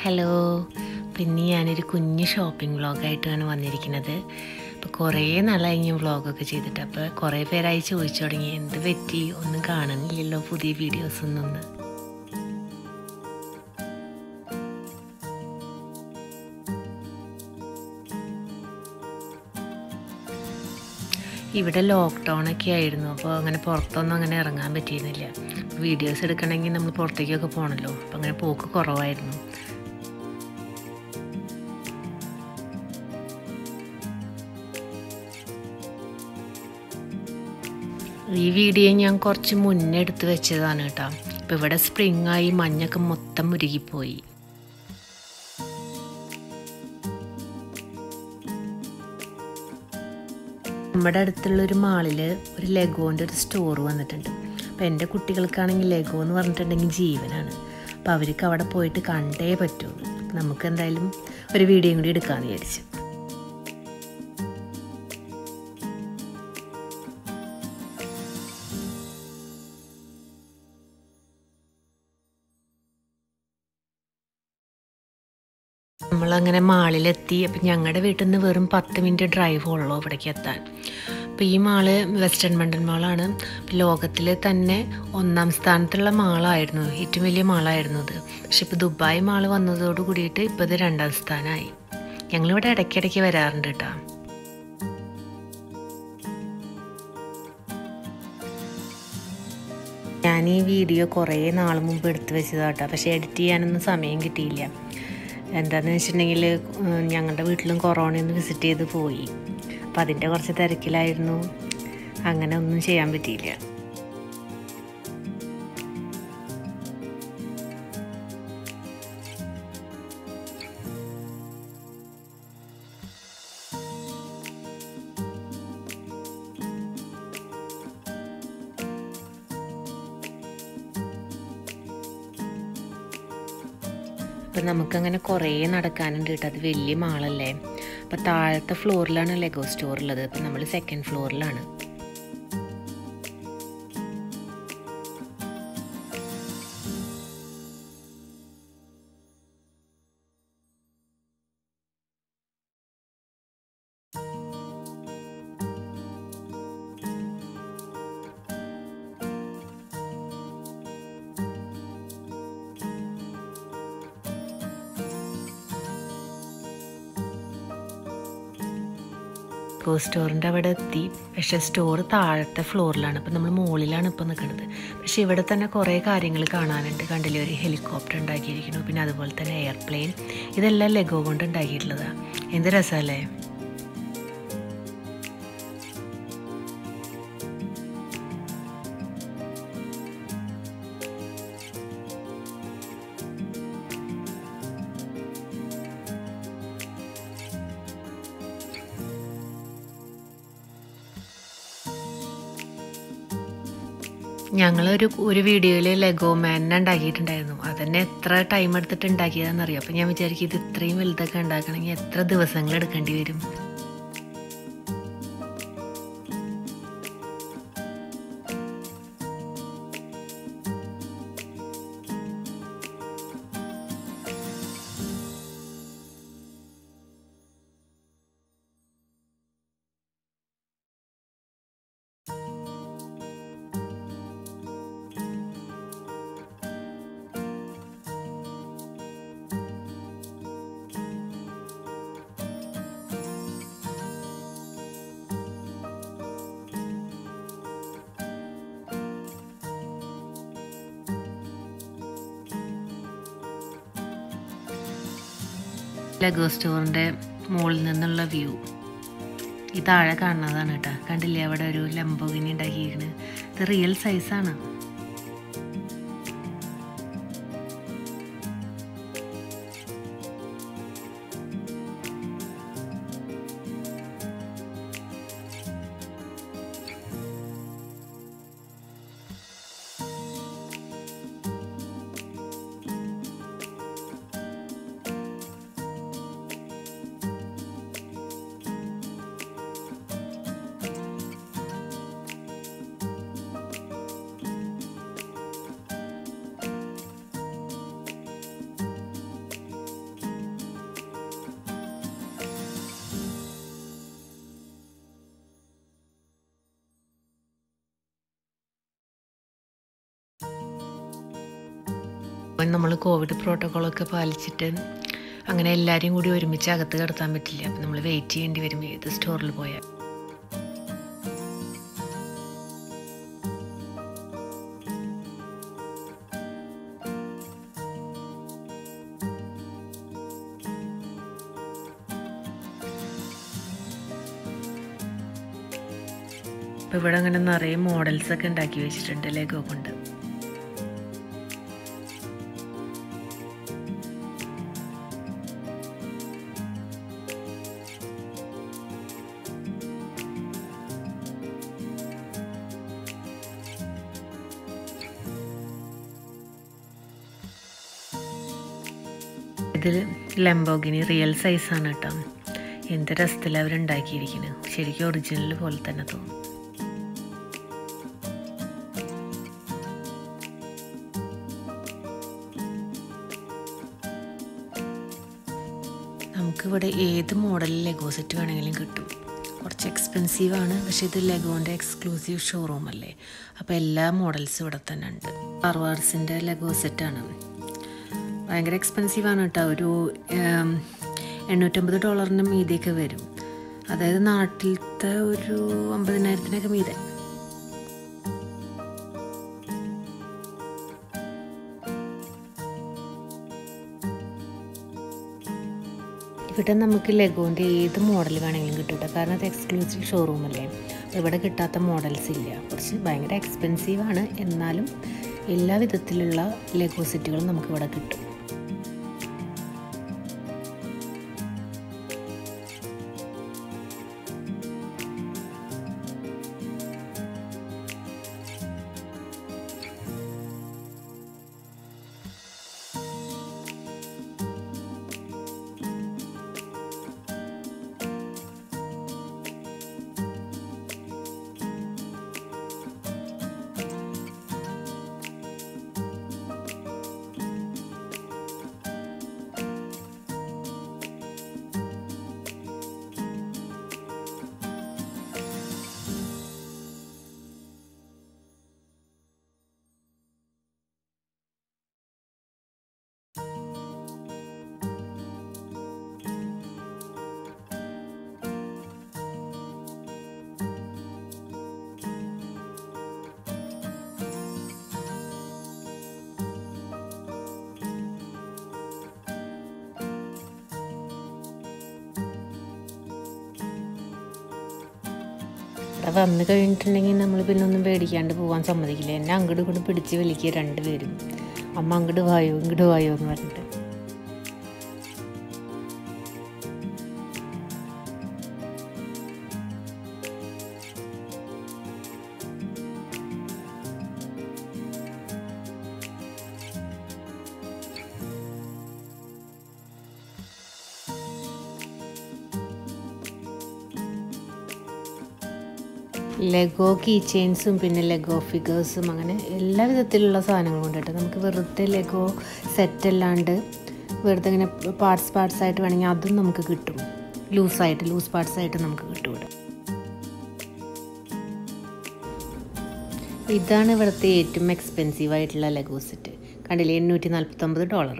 hello പിന്നെ ഞാനൊരു കുഞ്ഞ് ഷോപ്പിംഗ് വ്ളോഗായിട്ടാണ് വന്നിരിക്കുന്നത് അപ്പോൾ കുറേ നാളായി ഞാൻ വ്ളോഗൊക്കെ ചെയ്തിട്ട് അപ്പോൾ കുറേ പേരായി ചോദിച്ചു തുടങ്ങി എന്ത് പറ്റി ഒന്നും കാണുന്നില്ലല്ലോ പുതിയ വീഡിയോസ് ഒന്നും ഇവിടെ ലോക്ക്ഡൗൺ ഒക്കെ ആയിരുന്നു അപ്പോൾ അങ്ങനെ പുറത്തൊന്നും അങ്ങനെ ഇറങ്ങാൻ പറ്റിയിരുന്നില്ല വീഡിയോസ് എടുക്കണമെങ്കിൽ നമ്മൾ പുറത്തേക്കൊക്കെ പോകണമല്ലോ അപ്പോൾ അങ്ങനെ പോക്ക് കുറവായിരുന്നു ഈ വീഡിയോ ഞാൻ കുറച്ച് മുന്നേ എടുത്ത് വെച്ചതാണ് കേട്ടോ ഇപ്പോൾ ഇവിടെ സ്പ്രിങ് ആയി മഞ്ഞൊക്കെ മൊത്തം ഉരുകിപ്പോയി നമ്മുടെ അടുത്തുള്ള ഒരു മാളിൽ ഒരു ലെഗോൻ്റെ ഒരു സ്റ്റോർ വന്നിട്ടുണ്ട് അപ്പോൾ എൻ്റെ കുട്ടികൾക്കാണെങ്കിൽ ലെഗോ എന്ന് പറഞ്ഞിട്ടുണ്ടെങ്കിൽ ജീവനാണ് അപ്പോൾ അവർക്ക് അവിടെ പോയിട്ട് കണ്ടേ പറ്റുള്ളൂ നമുക്ക് എന്തായാലും ഒരു വീഡിയോ കൂടി എടുക്കാമെന്ന് വിചാരിച്ചു നമ്മളങ്ങനെ മാളിലെത്തി അപ്പം ഞങ്ങളുടെ വീട്ടിൽ നിന്ന് വെറും പത്ത് മിനിറ്റ് ഡ്രൈവ് ഉള്ളൂ ഇവിടേക്ക് എത്താൻ അപ്പോൾ ഈ മാള് വെസ്റ്റേൺ മണ്ടൻ മാളാണ് ലോകത്തിൽ തന്നെ ഒന്നാം സ്ഥാനത്തുള്ള മാളായിരുന്നു ഏറ്റവും വലിയ മാളായിരുന്നു ഇത് പക്ഷെ ഇപ്പോൾ ദുബായ് മാള് വന്നതോട് കൂടിയിട്ട് ഇപ്പോൾ ഇത് രണ്ടാം സ്ഥാനമായി ഞങ്ങളിവിടെ ഇടയ്ക്കിടയ്ക്ക് വരാറുണ്ട് കേട്ടോ ഞാൻ ഈ വീഡിയോ കുറേ നാൾ മുമ്പ് എടുത്തു വെച്ചതാട്ടോ പക്ഷേ എഡിറ്റ് ചെയ്യാനൊന്നും സമയം കിട്ടിയില്ല എന്താണെന്ന് വെച്ചിട്ടുണ്ടെങ്കിൽ ഞങ്ങളുടെ വീട്ടിലും കൊറോണ ഒന്ന് വിസിറ്റ് ചെയ്ത് പോയി അപ്പം അതിൻ്റെ കുറച്ച് തിരക്കിലായിരുന്നു അങ്ങനെ ഒന്നും ചെയ്യാൻ പറ്റിയില്ല അപ്പം നമുക്കങ്ങനെ കുറേ നടക്കാനുണ്ട് കേട്ടോ അത് വലിയ മാളല്ലേ അപ്പം താഴത്തെ ഫ്ലോറിലാണ് ലെഗോ സ്റ്റോർ ഉള്ളത് അപ്പം നമ്മൾ സെക്കൻഡ് ഫ്ലോറിലാണ് ലെഗോ സ്റ്റോറിൻ്റെ അവിടെ എത്തി പക്ഷേ സ്റ്റോർ താഴത്തെ ഫ്ലോറിലാണ് അപ്പം നമ്മൾ മുകളിലാണ് ഇപ്പോൾ നിൽക്കുന്നത് പക്ഷേ ഇവിടെ തന്നെ കുറേ കാര്യങ്ങൾ കാണാനുണ്ട് കണ്ടില്ലേ ഒരു ഹെലികോപ്റ്റർ ഉണ്ടാക്കിയിരിക്കുന്നു പിന്നെ അതുപോലെ തന്നെ എയർപ്ലെയിൻ ഇതെല്ലാം ലെഗോ കൊണ്ട് ഉണ്ടാക്കിയിട്ടുള്ളതാണ് എന്ത് രസമല്ലേ ഞങ്ങളൊരു ഒരു വീഡിയോയിൽ ലെഗോ മാനിനെ ഉണ്ടാക്കിയിട്ടുണ്ടായിരുന്നു അതന്നെ എത്ര ടൈം എടുത്തിട്ട് ഉണ്ടാക്കിയതാണെന്നറിയാം അപ്പം ഞാൻ വിചാരിക്കും ഇത് ഇത്രയും വലുതൊക്കെ ഉണ്ടാക്കണമെങ്കിൽ എത്ര ദിവസങ്ങൾ എടുക്കേണ്ടി വരും ലെഗോ സ്റ്റോറിൻ്റെ മുകളിൽ നിന്നുള്ള വ്യൂ ഈ താഴെ കാണുന്നതാണ് കേട്ടോ കണ്ടില്ലേ അവിടെ ഒരു ലംബോഗിനി ഉണ്ടാക്കിയിരിക്കുന്നത് ഇത് റിയൽ സൈസാണ് അപ്പം നമ്മൾ കോവിഡ് പ്രോട്ടോക്കോളൊക്കെ പാലിച്ചിട്ട് അങ്ങനെ എല്ലാവരെയും കൂടി ഒരുമിച്ച് അകത്ത് കിടത്താൻ പറ്റില്ല അപ്പം നമ്മൾ വെയിറ്റ് ചെയ്യേണ്ടി വരും ഏത് സ്റ്റോറിൽ പോയാൽ അപ്പോൾ ഇവിടെ അങ്ങനെ നിറയെ മോഡൽസ് ഒക്കെ ഉണ്ടാക്കി വെച്ചിട്ടുണ്ട് ലെഗോ കൊണ്ട് ഇതിൽ ലംബോഗിനി റിയൽ സൈസാണ് കേട്ടോ എന്ത് രസത്തിൽ അവരുണ്ടാക്കിയിരിക്കുന്നത് ശരിക്കും ഒറിജിനൽ പോലെ തന്നെ തോന്നും നമുക്കിവിടെ ഏത് മോഡൽ ലെഗോ സെറ്റ് വേണമെങ്കിലും കിട്ടും കുറച്ച് എക്സ്പെൻസീവ് ആണ് പക്ഷേ ഇത് ലെഗോൻ്റെ എക്സ്ക്ലൂസീവ് ഷോറൂം അല്ലേ അപ്പോൾ എല്ലാ മോഡൽസും ഇവിടെ തന്നെ ഉണ്ട് ആർവാർസിൻ്റെ ലെഗോ സെറ്റാണ് ഭയങ്കര എക്സ്പെൻസീവ് ആണ് കേട്ടോ ഒരു ഉം, എണ്ണൂറ്റമ്പത് ഡോളറിന് മീതിയൊക്കെ വരും അതായത് നാട്ടിലത്തെ ഒരു അമ്പതിനായിരത്തിനൊക്കെ മീതെ ഇവിടെ നമുക്ക് ലെഗോൻ്റെ ഏത് മോഡൽ വേണമെങ്കിലും കിട്ടും കേട്ടോ കാരണം അത് എക്സ്ക്ലൂസീവ് ഷോറൂം അല്ലേ അപ്പോൾ ഇവിടെ കിട്ടാത്ത മോഡൽസ് ഇല്ല കുറച്ച് ഭയങ്കര എക്സ്പെൻസീവ് ആണ് എന്നാലും എല്ലാ വിധത്തിലുള്ള ലെഗോ സെറ്റുകളും നമുക്ക് ഇവിടെ കിട്ടും ഇവിടെ വന്ന് കഴിഞ്ഞിട്ടുണ്ടെങ്കിൽ നമ്മൾ പിന്നെ ഒന്നും പേടിക്കാണ്ട് പോകാൻ സമ്മതിക്കില്ല എന്നെ അങ്ങോട്ട് ഇങ്ങോട്ട് പിടിച്ച് വലിക്കുക രണ്ടുപേരും അമ്മ അങ്ങോട്ട് വായോ ഇങ്ങോട്ട് വായോ എന്ന് പറഞ്ഞിട്ട് ലെഗോ കീ ചെയിൻസും പിന്നെ ലെഗോ ഫിഗേഴ്സും അങ്ങനെ എല്ലാ വിധത്തിലുള്ള സാധനങ്ങളും ഉണ്ട് കേട്ടോ നമുക്ക് വെറുതെ ലെഗോ സെറ്റ് അല്ലാണ്ട് വെറുതെ ഇങ്ങനെ പാർട്സ് പാർട്സ് ആയിട്ട് വേണമെങ്കിൽ അതും നമുക്ക് കിട്ടും ലൂസായിട്ട് ലൂസ് പാർട്സ് ആയിട്ട് നമുക്ക് കിട്ടും ഇവിടെ ഇതാണ് ഇവിടുത്തെ ഏറ്റവും എക്സ്പെൻസീവ് ആയിട്ടുള്ള ലെഗോ സെറ്റ് കണ്ടില്ലേ എണ്ണൂറ്റി നാൽപ്പത്തൊമ്പത് ഡോളർ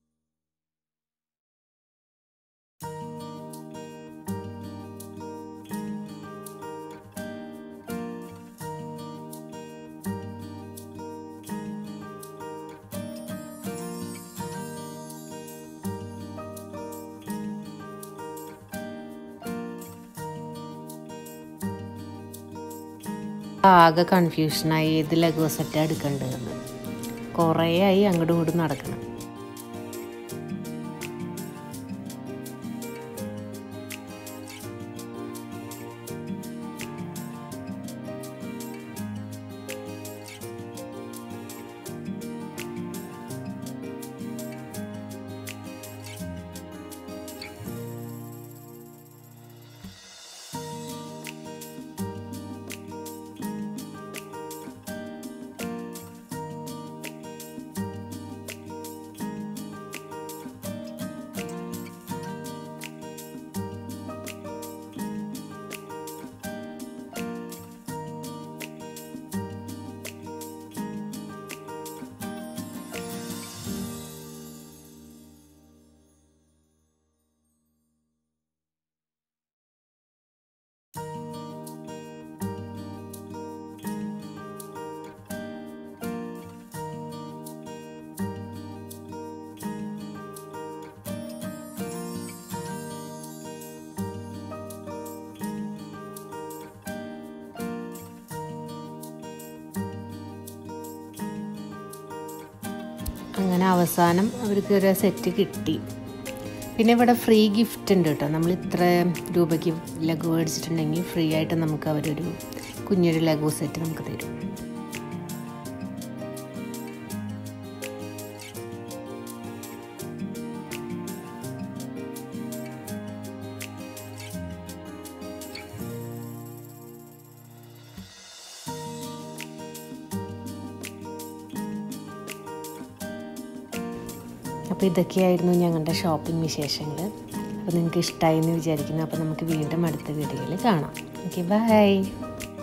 ആകെ കൺഫ്യൂഷനായി ഏത് ലഘു സെറ്റ് എടുക്കേണ്ടതെന്ന് കുറേ ആയി അങ്ങോട്ടും ഇങ്ങോട്ടും നടക്കണം അങ്ങനെ അവസാനം അവർക്ക് ഒരു സെറ്റ് കിട്ടി പിന്നെ ഇവിടെ ഫ്രീ ഗിഫ്റ്റ് ഉണ്ട് കേട്ടോ നമ്മൾ ഇത്ര രൂപയ്ക്ക് ലഘു മേടിച്ചിട്ടുണ്ടെങ്കിൽ ഫ്രീ ആയിട്ട് നമുക്ക് അവരൊരു കുഞ്ഞൊരു ലഘു സെറ്റ് നമുക്ക് തരും അപ്പോൾ ഇതൊക്കെയായിരുന്നു ഞങ്ങളുടെ ഷോപ്പിംഗ് വിശേഷങ്ങൾ അപ്പോൾ നിങ്ങൾക്ക് ഇഷ്ടമായി എന്ന് വിചാരിക്കുന്നു അപ്പോൾ നമുക്ക് വീണ്ടും അടുത്ത വീഡിയോയിൽ കാണാം ഓക്കെ ബൈ